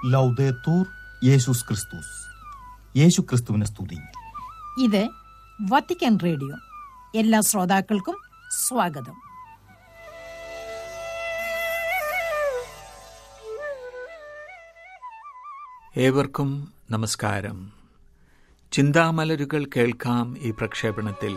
ലൗദേത്തൂർ യേശുസ് ക്രിസ്തുസ് യേശു ക്രിസ്തുവിനെ സ്തുതി ഇത് വത്തിക്കാൻ റേഡിയോ എല്ലാ ശ്രോതാക്കൾക്കും സ്വാഗതം ഏവർക്കും നമസ്കാരം ചിന്താമലരുകൾ കേൾക്കാം ഈ പ്രക്ഷേപണത്തിൽ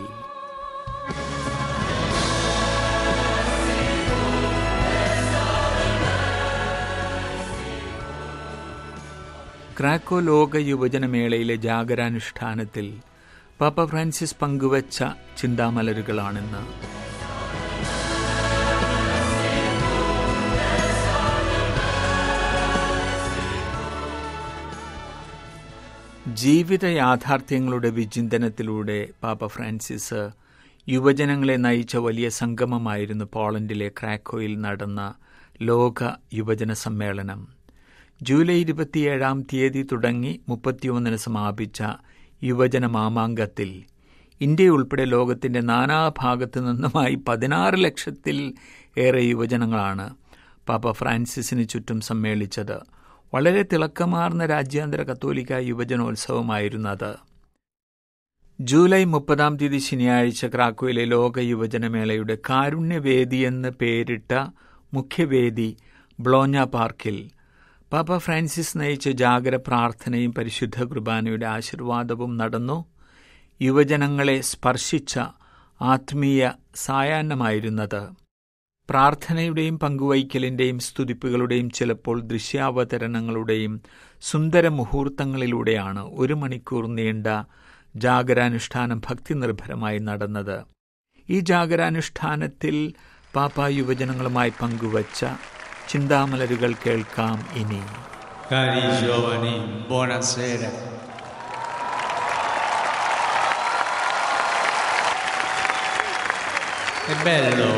ക്രാക്കോ ലോക യുവജനമേളയിലെ ജാഗരാനുഷ്ഠാനത്തിൽ പാപ്പ ഫ്രാൻസിസ് പങ്കുവച്ച ചിന്താമലരുകളാണിന്ന് ജീവിത യാഥാർത്ഥ്യങ്ങളുടെ വിചിന്തനത്തിലൂടെ പാപ്പ ഫ്രാൻസിസ് യുവജനങ്ങളെ നയിച്ച വലിയ സംഗമമായിരുന്നു പോളണ്ടിലെ ക്രാക്കോയിൽ നടന്ന ലോക യുവജന സമ്മേളനം ജൂലൈ ഇരുപത്തിയേഴാം തീയതി തുടങ്ങി മുപ്പത്തിയൊന്നിന് സമാപിച്ച യുവജന മാമാങ്കത്തിൽ ഇന്ത്യ ഉൾപ്പെടെ ലോകത്തിന്റെ നാനാഭാഗത്തു നിന്നുമായി പതിനാറ് ലക്ഷത്തിൽ ഏറെ യുവജനങ്ങളാണ് പാപ്പ ഫ്രാൻസിസിന് ചുറ്റും സമ്മേളിച്ചത് വളരെ തിളക്കമാർന്ന രാജ്യാന്തര കത്തോലിക്ക യുവജനോത്സവമായിരുന്നു അത് ജൂലൈ മുപ്പതാം തീയതി ശനിയാഴ്ച ക്രാക്കോയിലെ ലോക യുവജനമേളയുടെ കാരുണ്യവേദി എന്ന് പേരിട്ട മുഖ്യവേദി ബ്ലോഞ്ഞ പാർക്കിൽ പാപ്പ ഫ്രാൻസിസ് നയിച്ച ജാഗര പ്രാർത്ഥനയും പരിശുദ്ധ കുർബാനയുടെ ആശീർവാദവും നടന്നു യുവജനങ്ങളെ സ്പർശിച്ച ആത്മീയ സായാഹ്നമായിരുന്നത് പ്രാർത്ഥനയുടെയും പങ്കുവയ്ക്കലിന്റെയും സ്തുതിപ്പുകളുടെയും ചിലപ്പോൾ ദൃശ്യാവതരണങ്ങളുടെയും സുന്ദര മുഹൂർത്തങ്ങളിലൂടെയാണ് ഒരു മണിക്കൂർ നീണ്ട ജാഗരാനുഷ്ഠാനം ഭക്തിനിർഭരമായി നടന്നത് ഈ ജാഗരാനുഷ്ഠാനത്തിൽ പാപ്പ യുവജനങ്ങളുമായി പങ്കുവച്ച ചിന്താമലരുകൾ കേൾക്കാം ഇനി Cari giovani, buonasera. È bello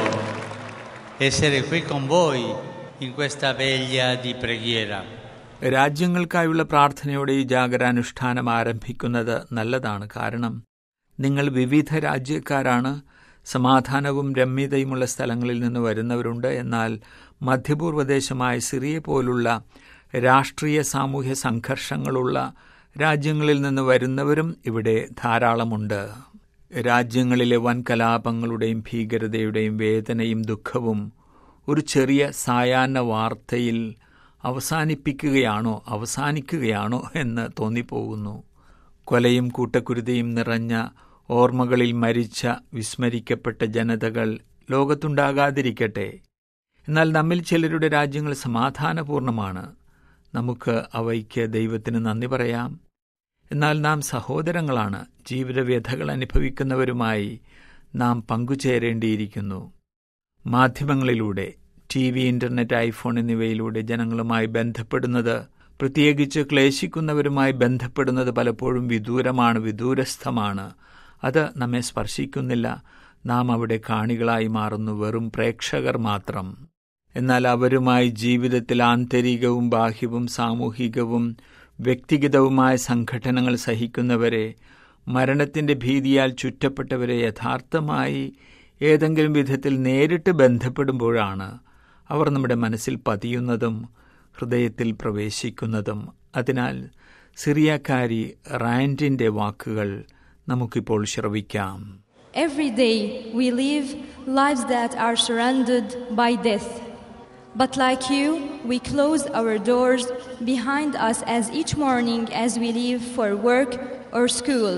essere qui con voi in questa veglia di preghiera. രാജ്യങ്ങൾക്കായുള്ള പ്രാർത്ഥനയോടെ ഈ ജാഗരാനുഷ്ഠാനം ആരംഭിക്കുന്നത് നല്ലതാണ് കാരണം നിങ്ങൾ വിവിധ രാജ്യക്കാരാണ് സമാധാനവും രമ്യതയുമുള്ള സ്ഥലങ്ങളിൽ നിന്ന് വരുന്നവരുണ്ട് എന്നാൽ മധ്യപൂർവ്വദേശമായ സിറിയ പോലുള്ള രാഷ്ട്രീയ സാമൂഹ്യ സംഘർഷങ്ങളുള്ള രാജ്യങ്ങളിൽ നിന്ന് വരുന്നവരും ഇവിടെ ധാരാളമുണ്ട് രാജ്യങ്ങളിലെ വൻ കലാപങ്ങളുടെയും ഭീകരതയുടെയും വേദനയും ദുഃഖവും ഒരു ചെറിയ സായാഹ്ന വാർത്തയിൽ അവസാനിപ്പിക്കുകയാണോ അവസാനിക്കുകയാണോ എന്ന് തോന്നിപ്പോകുന്നു കൊലയും കൂട്ടക്കുരുതയും നിറഞ്ഞ ഓർമ്മകളിൽ മരിച്ച വിസ്മരിക്കപ്പെട്ട ജനതകൾ ലോകത്തുണ്ടാകാതിരിക്കട്ടെ എന്നാൽ നമ്മിൽ ചിലരുടെ രാജ്യങ്ങൾ സമാധാനപൂർണമാണ് നമുക്ക് അവയ്ക്ക് ദൈവത്തിന് നന്ദി പറയാം എന്നാൽ നാം സഹോദരങ്ങളാണ് ജീവിതവ്യഥകൾ അനുഭവിക്കുന്നവരുമായി നാം പങ്കുചേരേണ്ടിയിരിക്കുന്നു മാധ്യമങ്ങളിലൂടെ ടി വി ഇന്റർനെറ്റ് ഐഫോൺ എന്നിവയിലൂടെ ജനങ്ങളുമായി ബന്ധപ്പെടുന്നത് പ്രത്യേകിച്ച് ക്ലേശിക്കുന്നവരുമായി ബന്ധപ്പെടുന്നത് പലപ്പോഴും വിദൂരമാണ് വിദൂരസ്ഥമാണ് അത് നമ്മെ സ്പർശിക്കുന്നില്ല നാം അവിടെ കാണികളായി മാറുന്നു വെറും പ്രേക്ഷകർ മാത്രം എന്നാൽ അവരുമായി ജീവിതത്തിൽ ആന്തരികവും ബാഹ്യവും സാമൂഹികവും വ്യക്തിഗതവുമായ സംഘടനകൾ സഹിക്കുന്നവരെ മരണത്തിന്റെ ഭീതിയാൽ ചുറ്റപ്പെട്ടവരെ യഥാർത്ഥമായി ഏതെങ്കിലും വിധത്തിൽ നേരിട്ട് ബന്ധപ്പെടുമ്പോഴാണ് അവർ നമ്മുടെ മനസ്സിൽ പതിയുന്നതും ഹൃദയത്തിൽ പ്രവേശിക്കുന്നതും അതിനാൽ സിറിയക്കാരി റാൻഡിന്റെ വാക്കുകൾ നമുക്കിപ്പോൾ ശ്രവിക്കാം Every day we live lives that are surrounded by death. But like you, we close our doors behind us as each morning as we leave for work or school.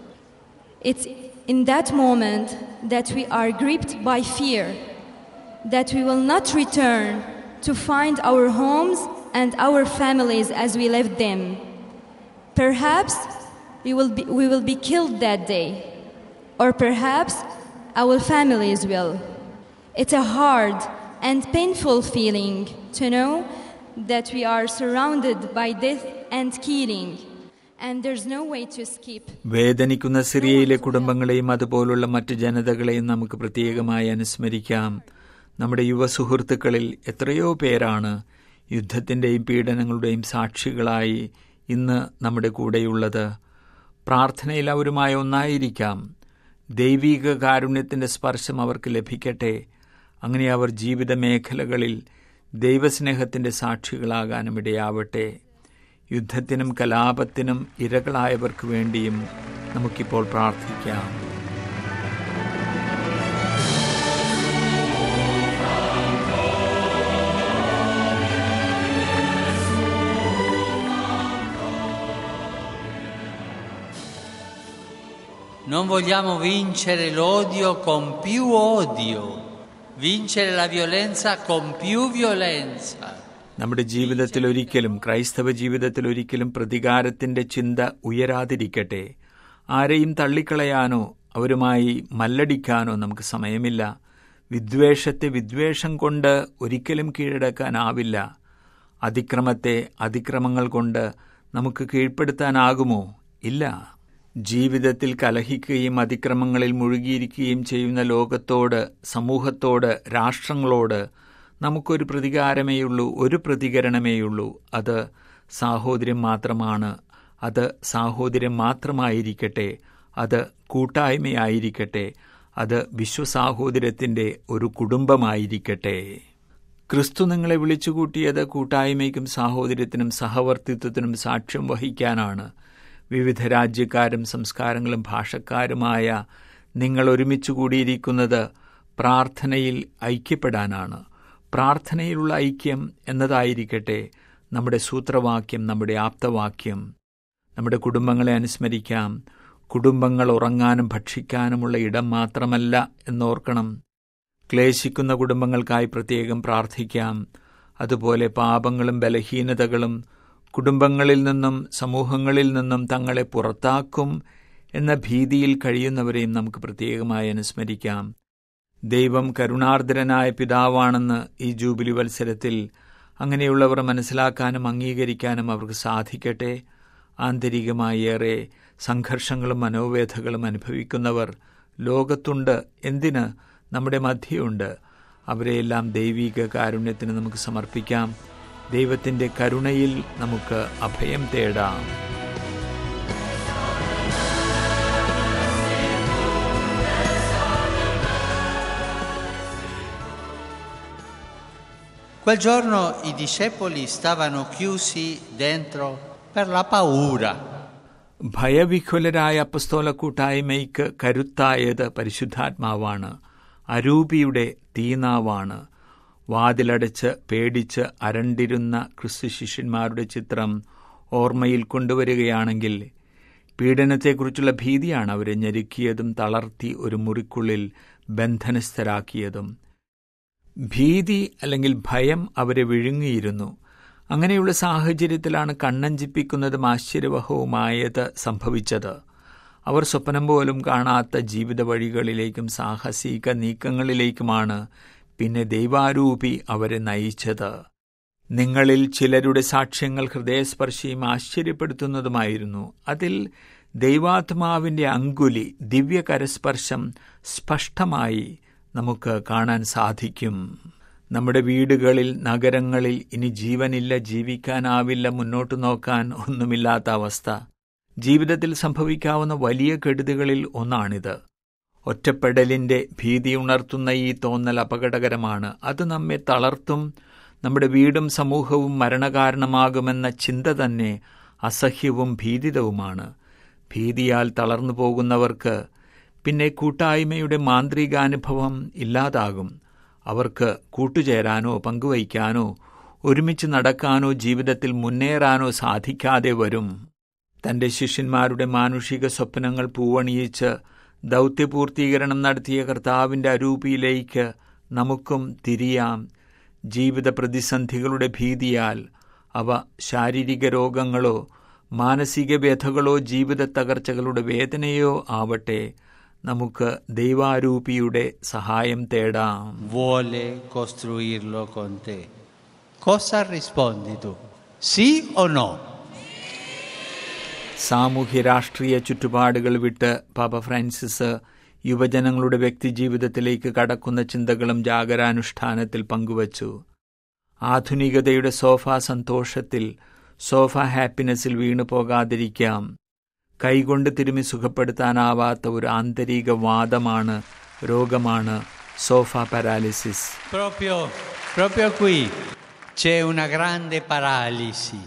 It's in that moment that we are gripped by fear, that we will not return to find our homes and our families as we left them. Perhaps we will be, we will be killed that day, or perhaps our families will. It's a hard and painful feeling to know that we are surrounded by death and killing, and there's no way to escape. വേദനിക്കുന്ന സിറിയയിലെ കുടുംബങ്ങളെയും അതുപോലുള്ള മറ്റു ജനതകളെയും നമുക്ക് പ്രത്യേകമായി അനുസ്മരിക്കാം നമ്മുടെ യുവ സുഹൃത്തുക്കളിൽ എത്രയോ പേരാണ് യുദ്ധത്തിൻ്റെയും പീഡനങ്ങളുടെയും സാക്ഷികളായി ഇന്ന് നമ്മുടെ കൂടെയുള്ളത് പ്രാർത്ഥനയിൽ അവരുമായി ഒന്നായിരിക്കാം ദൈവീക കാരുണ്യത്തിൻ്റെ സ്പർശം അവർക്ക് ലഭിക്കട്ടെ അങ്ങനെ അവർ ജീവിത മേഖലകളിൽ ദൈവസ്നേഹത്തിൻ്റെ സാക്ഷികളാകാനും ഇടയാവട്ടെ യുദ്ധത്തിനും കലാപത്തിനും ഇരകളായവർക്ക് വേണ്ടിയും നമുക്കിപ്പോൾ പ്രാർത്ഥിക്കാം Non vogliamo vincere l'odio con più odio, vincere la violenza con più violenza. നമ്മുടെ ജീവിതത്തിൽ ഒരിക്കലും ക്രൈസ്തവ ജീവിതത്തിൽ ഒരിക്കലും പ്രതികാരത്തിന്റെ ചിന്ത ഉയരാതിരിക്കട്ടെ ആരെയും തള്ളിക്കളയാനോ അവരുമായി മല്ലടിക്കാനോ നമുക്ക് സമയമില്ല വിദ്വേഷത്തെ വിദ്വേഷം കൊണ്ട് ഒരിക്കലും കീഴടക്കാനാവില്ല അതിക്രമത്തെ അതിക്രമങ്ങൾ കൊണ്ട് നമുക്ക് കീഴ്പ്പെടുത്താനാകുമോ ഇല്ല ജീവിതത്തിൽ കലഹിക്കുകയും അതിക്രമങ്ങളിൽ മുഴുകിയിരിക്കുകയും ചെയ്യുന്ന ലോകത്തോട് സമൂഹത്തോട് രാഷ്ട്രങ്ങളോട് നമുക്കൊരു പ്രതികാരമേയുള്ളൂ ഒരു പ്രതികരണമേയുള്ളൂ അത് സാഹോദര്യം മാത്രമാണ് അത് സാഹോദര്യം മാത്രമായിരിക്കട്ടെ അത് കൂട്ടായ്മയായിരിക്കട്ടെ അത് വിശ്വസാഹോദര്യത്തിൻ്റെ ഒരു കുടുംബമായിരിക്കട്ടെ ക്രിസ്തു നിങ്ങളെ വിളിച്ചുകൂട്ടിയത് കൂട്ടായ്മയ്ക്കും സാഹോദര്യത്തിനും സഹവർത്തിത്വത്തിനും സാക്ഷ്യം വഹിക്കാനാണ് വിവിധ രാജ്യക്കാരും സംസ്കാരങ്ങളും ഭാഷക്കാരുമായ നിങ്ങൾ ഒരുമിച്ച് കൂടിയിരിക്കുന്നത് പ്രാർത്ഥനയിൽ ഐക്യപ്പെടാനാണ് പ്രാർത്ഥനയിലുള്ള ഐക്യം എന്നതായിരിക്കട്ടെ നമ്മുടെ സൂത്രവാക്യം നമ്മുടെ ആപ്തവാക്യം നമ്മുടെ കുടുംബങ്ങളെ അനുസ്മരിക്കാം കുടുംബങ്ങൾ ഉറങ്ങാനും ഭക്ഷിക്കാനുമുള്ള ഇടം മാത്രമല്ല എന്നോർക്കണം ക്ലേശിക്കുന്ന കുടുംബങ്ങൾക്കായി പ്രത്യേകം പ്രാർത്ഥിക്കാം അതുപോലെ പാപങ്ങളും ബലഹീനതകളും കുടുംബങ്ങളിൽ നിന്നും സമൂഹങ്ങളിൽ നിന്നും തങ്ങളെ പുറത്താക്കും എന്ന ഭീതിയിൽ കഴിയുന്നവരെയും നമുക്ക് പ്രത്യേകമായി അനുസ്മരിക്കാം ദൈവം കരുണാർദ്രനായ പിതാവാണെന്ന് ഈ ജൂബിലി വത്സരത്തിൽ അങ്ങനെയുള്ളവർ മനസ്സിലാക്കാനും അംഗീകരിക്കാനും അവർക്ക് സാധിക്കട്ടെ ആന്തരികമായി ഏറെ സംഘർഷങ്ങളും മനോവേദകളും അനുഭവിക്കുന്നവർ ലോകത്തുണ്ട് എന്തിന് നമ്മുടെ മധ്യയുണ്ട് അവരെയെല്ലാം ദൈവിക കാരുണ്യത്തിന് നമുക്ക് സമർപ്പിക്കാം ദൈവത്തിൻ്റെ കരുണയിൽ നമുക്ക് അഭയം തേടാം Quel giorno i discepoli stavano chiusi dentro per la paura. ഭയവിഹുലരായ അപ്പസ്തോല കൂട്ടായ്മയ്ക്ക് കരുത്തായത് പരിശുദ്ധാത്മാവാണ് അരൂപിയുടെ തീനാവാണ് വാതിലടച്ച് പേടിച്ച് അരണ്ടിരുന്ന ക്രിസ്തു ശിഷ്യന്മാരുടെ ചിത്രം ഓർമ്മയിൽ കൊണ്ടുവരികയാണെങ്കിൽ പീഡനത്തെക്കുറിച്ചുള്ള ഭീതിയാണ് അവരെ ഞെരുക്കിയതും തളർത്തി ഒരു മുറിക്കുള്ളിൽ ബന്ധനസ്ഥരാക്കിയതും ഭീതി അല്ലെങ്കിൽ ഭയം അവരെ വിഴുങ്ങിയിരുന്നു അങ്ങനെയുള്ള സാഹചര്യത്തിലാണ് കണ്ണഞ്ചിപ്പിക്കുന്നതും ആശ്ചര്യവഹവുമായത് സംഭവിച്ചത് അവർ സ്വപ്നം പോലും കാണാത്ത ജീവിത വഴികളിലേക്കും സാഹസിക നീക്കങ്ങളിലേക്കുമാണ് പിന്നെ ദൈവാരൂപി അവരെ നയിച്ചത് നിങ്ങളിൽ ചിലരുടെ സാക്ഷ്യങ്ങൾ ഹൃദയസ്പർശിയും ആശ്ചര്യപ്പെടുത്തുന്നതുമായിരുന്നു അതിൽ ദൈവാത്മാവിന്റെ അങ്കുലി ദിവ്യകരസ്പർശം സ്പഷ്ടമായി നമുക്ക് കാണാൻ സാധിക്കും നമ്മുടെ വീടുകളിൽ നഗരങ്ങളിൽ ഇനി ജീവനില്ല ജീവിക്കാനാവില്ല മുന്നോട്ടു നോക്കാൻ ഒന്നുമില്ലാത്ത അവസ്ഥ ജീവിതത്തിൽ സംഭവിക്കാവുന്ന വലിയ കെടുതികളിൽ ഒന്നാണിത് ഒറ്റപ്പെടലിന്റെ ഭീതി ഉണർത്തുന്ന ഈ തോന്നൽ അപകടകരമാണ് അത് നമ്മെ തളർത്തും നമ്മുടെ വീടും സമൂഹവും മരണകാരണമാകുമെന്ന ചിന്ത തന്നെ അസഹ്യവും ഭീതിതവുമാണ് ഭീതിയാൽ തളർന്നു പോകുന്നവർക്ക് പിന്നെ കൂട്ടായ്മയുടെ മാന്ത്രികാനുഭവം ഇല്ലാതാകും അവർക്ക് കൂട്ടുചേരാനോ പങ്കുവയ്ക്കാനോ ഒരുമിച്ച് നടക്കാനോ ജീവിതത്തിൽ മുന്നേറാനോ സാധിക്കാതെ വരും തന്റെ ശിഷ്യന്മാരുടെ മാനുഷിക സ്വപ്നങ്ങൾ പൂവണിയിച്ച് ദൗത്യപൂർത്തീകരണം നടത്തിയ കർത്താവിന്റെ അരൂപിയിലേക്ക് നമുക്കും തിരിയാം ജീവിത പ്രതിസന്ധികളുടെ ഭീതിയാൽ അവ ശാരീരിക രോഗങ്ങളോ മാനസിക വ്യഥകളോ ജീവിത തകർച്ചകളുടെ വേദനയോ ആവട്ടെ നമുക്ക് ദൈവാരൂപിയുടെ സഹായം തേടാം Vuole costruirlo con te. Cosa rispondi tu? Sì o no? സാമൂഹ്യ രാഷ്ട്രീയ ചുറ്റുപാടുകൾ വിട്ട് പാപ്പ ഫ്രാൻസിസ് യുവജനങ്ങളുടെ വ്യക്തിജീവിതത്തിലേക്ക് കടക്കുന്ന ചിന്തകളും ജാഗരാനുഷ്ഠാനത്തിൽ പങ്കുവച്ചു ആധുനികതയുടെ സോഫ സന്തോഷത്തിൽ സോഫ ഹാപ്പിനെസ്സിൽ വീണു പോകാതിരിക്കാം കൈകൊണ്ട് തിരുമി സുഖപ്പെടുത്താനാവാത്ത ഒരു ആന്തരിക വാദമാണ് രോഗമാണ് sofa paralysis Proprio, proprio qui c'è una grande paralisi.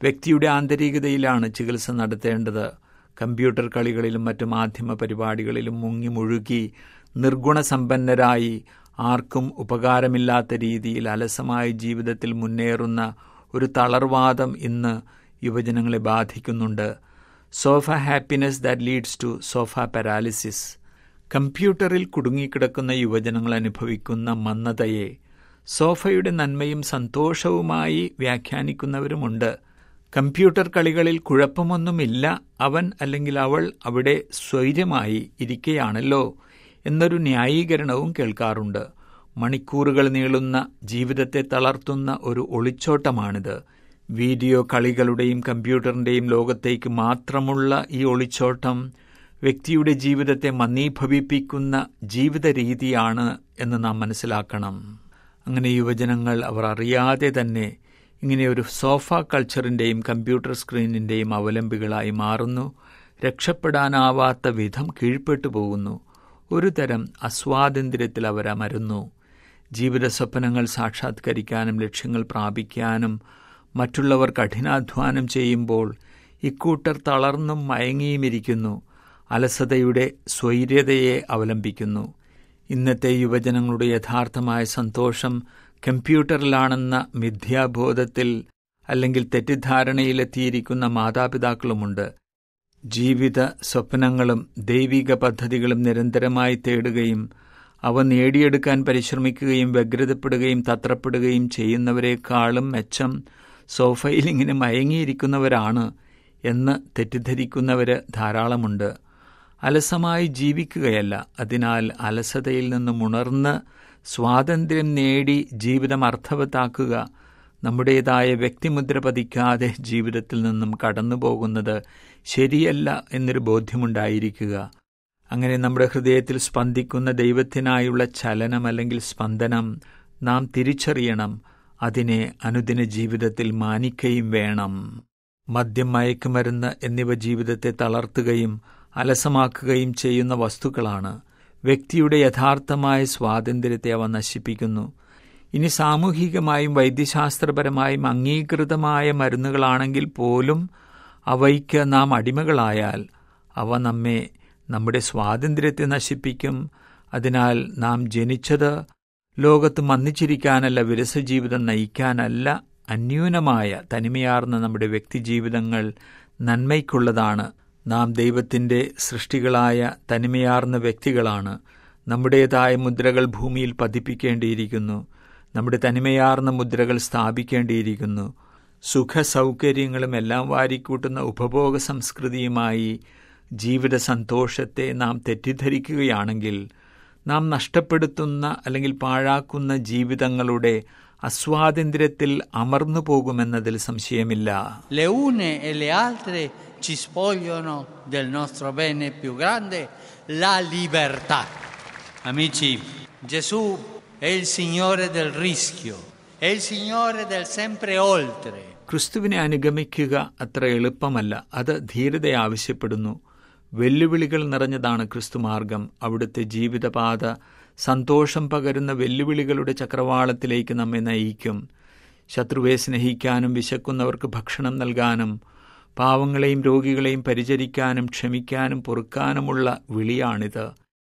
വ്യക്തിയുടെ ആന്തരികതയിലാണ് ചികിത്സ നടത്തേണ്ടത് കമ്പ്യൂട്ടർ കളികളിലും മറ്റു മാധ്യമ പരിപാടികളിലും മുങ്ങി മുഴുകി നിർഗുണസമ്പന്നരായി ആർക്കും ഉപകാരമില്ലാത്ത രീതിയിൽ അലസമായ ജീവിതത്തിൽ മുന്നേറുന്ന ഒരു തളർവാദം ഇന്ന് യുവജനങ്ങളെ ബാധിക്കുന്നുണ്ട് sofa happiness that leads to sofa paralysis കമ്പ്യൂട്ടറിൽ കുടുങ്ങിക്കിടക്കുന്ന യുവജനങ്ങൾ അനുഭവിക്കുന്ന മന്ദതയെ സോഫയുടെ നന്മയും സന്തോഷവുമായി വ്യാഖ്യാനിക്കുന്നവരുമുണ്ട് കമ്പ്യൂട്ടർ കളികളിൽ കുഴപ്പമൊന്നുമില്ല അവൻ അല്ലെങ്കിൽ അവൾ അവിടെ സ്വൈര്യമായി ഇരിക്കുകയാണല്ലോ എന്നൊരു ന്യായീകരണവും കേൾക്കാറുണ്ട് മണിക്കൂറുകൾ നീളുന്ന ജീവിതത്തെ തളർത്തുന്ന ഒരു ഒളിച്ചോട്ടമാണിത് വീഡിയോ കളികളുടെയും കമ്പ്യൂട്ടറിൻ്റെയും ലോകത്തേക്ക് മാത്രമുള്ള ഈ ഒളിച്ചോട്ടം വ്യക്തിയുടെ ജീവിതത്തെ മന്ദീഭവിപ്പിക്കുന്ന ജീവിത രീതിയാണ് എന്ന് നാം മനസ്സിലാക്കണം അങ്ങനെ യുവജനങ്ങൾ അവർ അറിയാതെ തന്നെ ഇങ്ങനെ ഒരു സോഫ കൾച്ചറിൻ്റെയും കമ്പ്യൂട്ടർ സ്ക്രീനിൻ്റെയും അവലംബികളായി മാറുന്നു രക്ഷപ്പെടാനാവാത്ത വിധം കീഴ്പ്പെട്ടു പോകുന്നു ഒരു തരം അസ്വാതന്ത്ര്യത്തിൽ അവരമരുന്നു ജീവിത സ്വപ്നങ്ങൾ സാക്ഷാത്കരിക്കാനും ലക്ഷ്യങ്ങൾ പ്രാപിക്കാനും മറ്റുള്ളവർ കഠിനാധ്വാനം ചെയ്യുമ്പോൾ ഇക്കൂട്ടർ തളർന്നും മയങ്ങിയുമിരിക്കുന്നു അലസതയുടെ സ്വൈര്യതയെ അവലംബിക്കുന്നു ഇന്നത്തെ യുവജനങ്ങളുടെ യഥാർത്ഥമായ സന്തോഷം കമ്പ്യൂട്ടറിലാണെന്ന മിഥ്യാബോധത്തിൽ അല്ലെങ്കിൽ തെറ്റിദ്ധാരണയിലെത്തിയിരിക്കുന്ന മാതാപിതാക്കളുമുണ്ട് ജീവിത സ്വപ്നങ്ങളും ദൈവിക പദ്ധതികളും നിരന്തരമായി തേടുകയും അവ നേടിയെടുക്കാൻ പരിശ്രമിക്കുകയും വ്യഗ്രതപ്പെടുകയും തത്രപ്പെടുകയും ചെയ്യുന്നവരെക്കാളും മെച്ചം സോഫയിൽ ഇങ്ങനെ മയങ്ങിയിരിക്കുന്നവരാണ് എന്ന് തെറ്റിദ്ധരിക്കുന്നവര് ധാരാളമുണ്ട് അലസമായി ജീവിക്കുകയല്ല അതിനാൽ അലസതയിൽ നിന്നും ഉണർന്ന് സ്വാതന്ത്ര്യം നേടി ജീവിതം അർത്ഥവത്താക്കുക നമ്മുടേതായ വ്യക്തിമുദ്ര പതിക്കാതെ ജീവിതത്തിൽ നിന്നും കടന്നു പോകുന്നത് ശരിയല്ല എന്നൊരു ബോധ്യമുണ്ടായിരിക്കുക അങ്ങനെ നമ്മുടെ ഹൃദയത്തിൽ സ്പന്ദിക്കുന്ന ദൈവത്തിനായുള്ള ചലനം അല്ലെങ്കിൽ സ്പന്ദനം നാം തിരിച്ചറിയണം അതിനെ അനുദിന ജീവിതത്തിൽ മാനിക്കുകയും വേണം മദ്യം മയക്കുമരുന്ന് എന്നിവ ജീവിതത്തെ തളർത്തുകയും അലസമാക്കുകയും ചെയ്യുന്ന വസ്തുക്കളാണ് വ്യക്തിയുടെ യഥാർത്ഥമായ സ്വാതന്ത്ര്യത്തെ അവ നശിപ്പിക്കുന്നു ഇനി സാമൂഹികമായും വൈദ്യശാസ്ത്രപരമായും അംഗീകൃതമായ മരുന്നുകളാണെങ്കിൽ പോലും അവയ്ക്ക് നാം അടിമകളായാൽ അവ നമ്മെ നമ്മുടെ സ്വാതന്ത്ര്യത്തെ നശിപ്പിക്കും അതിനാൽ നാം ജനിച്ചത് ലോകത്ത് മന്ദിച്ചിരിക്കാനല്ല വിരസജീവിതം നയിക്കാനല്ല അന്യൂനമായ തനിമയാർന്ന നമ്മുടെ വ്യക്തിജീവിതങ്ങൾ നന്മയ്ക്കുള്ളതാണ് നാം ദൈവത്തിൻ്റെ സൃഷ്ടികളായ തനിമയാർന്ന വ്യക്തികളാണ് നമ്മുടേതായ മുദ്രകൾ ഭൂമിയിൽ പതിപ്പിക്കേണ്ടിയിരിക്കുന്നു നമ്മുടെ തനിമയാർന്ന മുദ്രകൾ സ്ഥാപിക്കേണ്ടിയിരിക്കുന്നു സുഖസൗകര്യങ്ങളും എല്ലാം വാരിക്കൂട്ടുന്ന ഉപഭോഗ സംസ്കൃതിയുമായി ജീവിത സന്തോഷത്തെ നാം തെറ്റിദ്ധരിക്കുകയാണെങ്കിൽ നാം നഷ്ടപ്പെടുത്തുന്ന അല്ലെങ്കിൽ പാഴാക്കുന്ന ജീവിതങ്ങളുടെ അസ്വാതന്ത്ര്യത്തിൽ അമർന്നു പോകുമെന്നതിൽ സംശയമില്ല Le une e le altre ci spogliano del nostro bene più grande, la libertà. Amici, Gesù è il Signore del rischio, è il Signore del sempre oltre. ക്രിസ്തുവിനെ അനുഗമിക്കുക അത്ര എളുപ്പമല്ല അത് ധീരത ആവശ്യപ്പെടുന്നു വെല്ലുവിളികൾ നിറഞ്ഞതാണ് ക്രിസ്തുമാർഗം അവിടുത്തെ ജീവിതപാത സന്തോഷം പകരുന്ന വെല്ലുവിളികളുടെ ചക്രവാളത്തിലേക്ക് നമ്മെ നയിക്കും ശത്രുവെ സ്നേഹിക്കാനും വിശക്കുന്നവർക്ക് ഭക്ഷണം നൽകാനും പാവങ്ങളെയും രോഗികളെയും പരിചരിക്കാനും ക്ഷമിക്കാനും പൊറുക്കാനുമുള്ള വിളിയാണിത്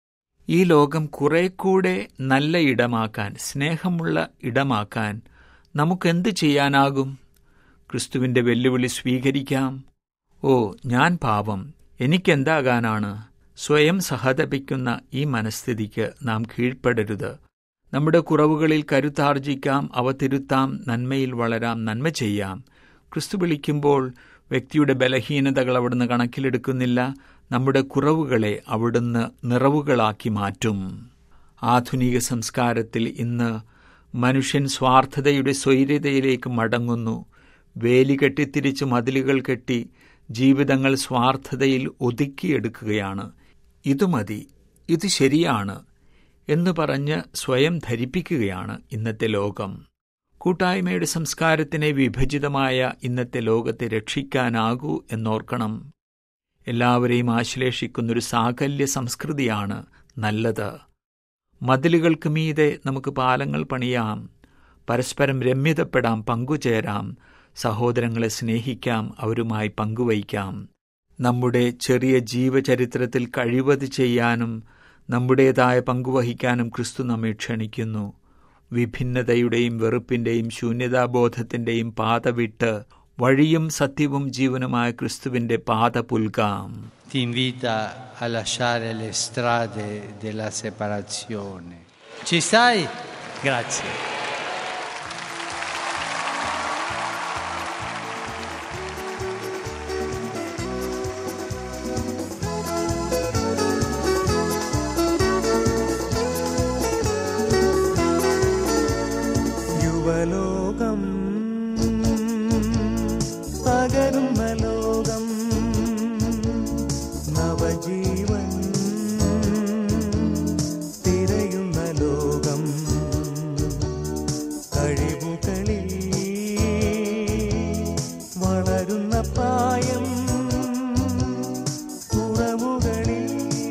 ഈ ലോകം കുറെ കൂടെ നല്ല ഇടമാക്കാൻ സ്നേഹമുള്ള ഇടമാക്കാൻ നമുക്കെന്ത് ചെയ്യാനാകും ക്രിസ്തുവിന്റെ വെല്ലുവിളി സ്വീകരിക്കാം ഓ ഞാൻ പാപം എനിക്കെന്താകാനാണ് സ്വയം സഹതപിക്കുന്ന ഈ മനസ്ഥിതിക്ക് നാം കീഴ്പ്പെടരുത് നമ്മുടെ കുറവുകളിൽ കരുത്താർജിക്കാം അവ തിരുത്താം നന്മയിൽ വളരാം നന്മ ചെയ്യാം ക്രിസ്തു വിളിക്കുമ്പോൾ വ്യക്തിയുടെ ബലഹീനതകൾ അവിടുന്ന് കണക്കിലെടുക്കുന്നില്ല നമ്മുടെ കുറവുകളെ അവിടുന്ന് നിറവുകളാക്കി മാറ്റും ആധുനിക സംസ്കാരത്തിൽ ഇന്ന് മനുഷ്യൻ സ്വാർത്ഥതയുടെ സ്വൈര്യതയിലേക്ക് മടങ്ങുന്നു വേലി കെട്ടിത്തിരിച്ച് മതിലുകൾ കെട്ടി ജീവിതങ്ങൾ സ്വാർത്ഥതയിൽ ഒതുക്കിയെടുക്കുകയാണ് ഇതു മതി ഇത് ശരിയാണ് എന്ന് പറഞ്ഞ് സ്വയം ധരിപ്പിക്കുകയാണ് ഇന്നത്തെ ലോകം കൂട്ടായ്മയുടെ സംസ്കാരത്തിനെ വിഭജിതമായ ഇന്നത്തെ ലോകത്തെ രക്ഷിക്കാനാകൂ എന്നോർക്കണം എല്ലാവരെയും ആശ്ലേഷിക്കുന്നൊരു സാകല്യ സംസ്കൃതിയാണ് നല്ലത് മതിലുകൾക്ക് മീതെ നമുക്ക് പാലങ്ങൾ പണിയാം പരസ്പരം രമ്യതപ്പെടാം പങ്കുചേരാം സഹോദരങ്ങളെ സ്നേഹിക്കാം അവരുമായി പങ്കുവയ്ക്കാം നമ്മുടെ ചെറിയ ജീവചരിത്രത്തിൽ കഴിവത് ചെയ്യാനും നമ്മുടേതായ പങ്കുവഹിക്കാനും ക്രിസ്തു നമ്മെ ക്ഷണിക്കുന്നു വിഭിന്നതയുടെയും വെറുപ്പിന്റെയും ശൂന്യതാബോധത്തിന്റെയും പാത വിട്ട് വഴിയും സത്യവും ജീവനുമായ ക്രിസ്തുവിന്റെ പാത പുൽകാം ti invita a lasciare le strade della separazione. Ci stai? Grazie. യുവലോകം പകരുന്ന ലോകം നവജീവൻ തിരയുന്ന ലോകം കഴിവുകളിൽ വളരുന്ന പ്രായം കുറവുകളിൽ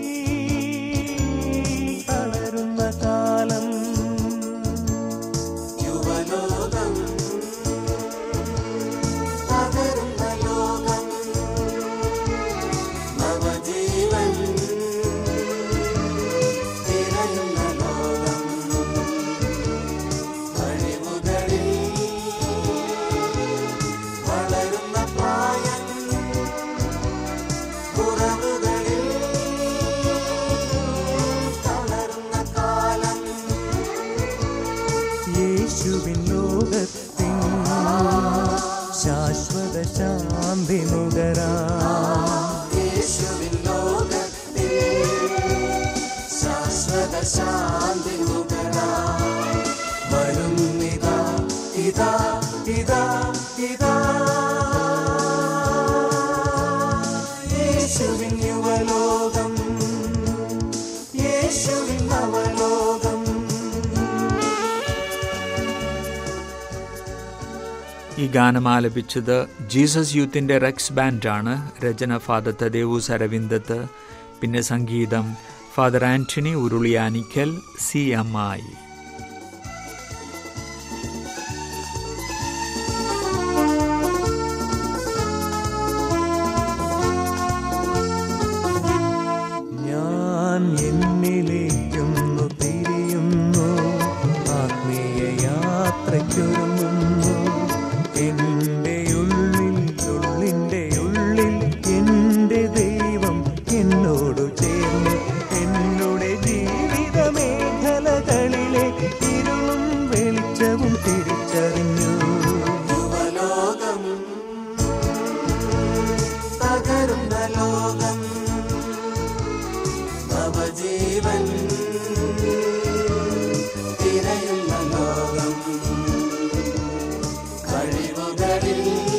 തളരുന്ന കാലം യുവലോകം പകരുന്ന ലോകം നവജീവൻ തിരയുന്ന ലോകം കഴിവുകളിൽ വളരുന്ന പ്രായം കുറവുകളിൽ തളരുന്ന കാലം യേശുവിൻ ലോകത്തിൻ ശാശ്വത ശാന്തി നുകരാ യേശുവിൻ ലോകത്തിൻ ശാശ്വത ശാന്തി നുകരാ വരുന്നിതാ ഇതാ ഇതാ ഇതാ യേശുവിൻ യുവലോകം യേശുവിൻ നവലോകം ഈ ഗാനം ആലപിച്ചത് ജീസസ് യൂത്തിന്റെ റെക്സ് ബാൻഡാണ് രചന ഫാദർ തദേവൂസ് അരവിന്ദത്ത് പിന്നെ സംഗീതം father Antony Uruliyanikkal C M ആയി ഞാൻ എന്നിലേക്കൊന്നു തിരിയുന്നു ആത്മീയ യാത്രയ്ക്കൊരുങ്ങുന്നു എൻ്റെ ഉള്ളിൽ ഉള്ളിൻ്റെ ഉള്ളിൽ എൻ്റെ ദൈവം എന്നോട് ചേർന്നു എന്നോട് ജീവിത മേഖലകളിലെ ഇരുളും വെളിച്ചവും തിരിച്ചറിഞ്ഞു യുവലോകം തകരുന്ന ലോകം നവജീവൻ തിരയുന്ന ലോകം കഴിവുകളിൽ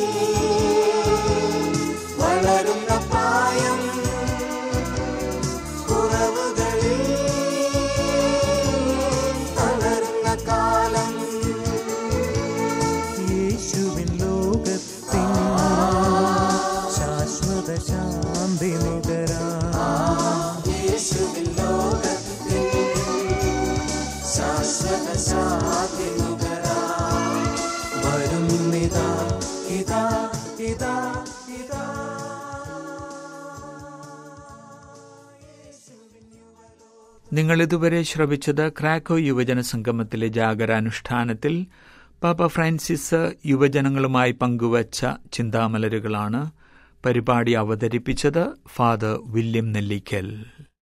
വളരുന്ന പ്രായം കുറവുകളിൽ തളരുന്ന കാലം യേശുവിൻ ലോകത്തിൻ ശാശ്വത ശാന്തി നുകരാ യേശുവിൻ ലോകത്തിൻ ശാശ്വത ശാന്തി നുകരാ വരുന്നിതാ ഇതാ ഇതാ ഇതാ നിങ്ങൾ ഇതുവരെ ശ്രവിച്ചത് ക്രാക്കോ യുവജന സംഗമത്തിലെ ജാഗരാനുഷ്ഠാനത്തിൽ പാപ്പ ഫ്രാൻസിസ് യുവജനങ്ങളുമായി പങ്കുവച്ച ചിന്താമലരുകളാണ് പരിപാടി അവതരിപ്പിച്ചത് ഫാദർ വില്യം നെല്ലിക്കൽ